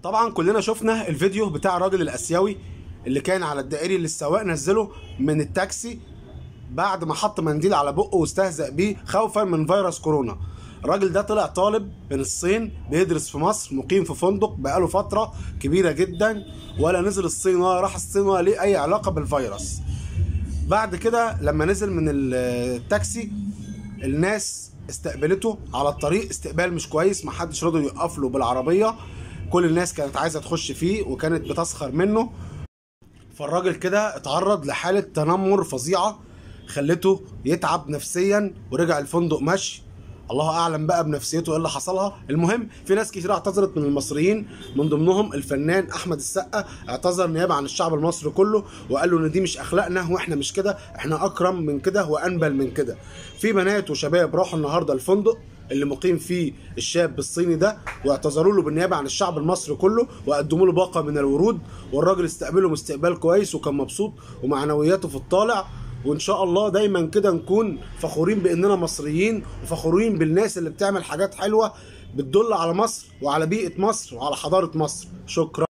طبعا كلنا شفنا الفيديو بتاع الراجل الاسيوي اللي كان على الدائري اللي السواق نزله من التاكسي بعد ما حط منديل على بقه واستهزأ بيه خوفا من فيروس كورونا الراجل ده طلع طالب من الصين بيدرس في مصر مقيم في فندق بقاله فترة كبيرة جدا ولا نزل الصين ولا راح الصين ولا ليه أي علاقة بالفيروس بعد كده لما نزل من التاكسي الناس استقبلته على الطريق استقبال مش كويس محدش رضي يقف له بالعربية كل الناس كانت عايزة تخش فيه وكانت بتسخر منه فالراجل كده اتعرض لحالة تنمر فظيعة خلته يتعب نفسيا ورجع الفندق مشي الله اعلم بقى بنفسيته ايه اللي حصلها المهم في ناس كتير اعتذرت من المصريين من ضمنهم الفنان احمد السقا اعتذر نيابه عن الشعب المصري كله وقال له ان دي مش اخلاقنا واحنا مش كده احنا اكرم من كده وانبل من كده في بنات وشباب راحوا النهارده الفندق اللي مقيم فيه الشاب الصيني ده واعتذروا له بالنيابه عن الشعب المصري كله وقدموا له باقه من الورود والراجل استقبلهم استقبال كويس وكان مبسوط ومعنوياته في الطالع وان شاء الله دايما كده نكون فخورين باننا مصريين وفخورين بالناس اللي بتعمل حاجات حلوه بتدل على مصر وعلى بيئه مصر وعلى حضاره مصر شكرا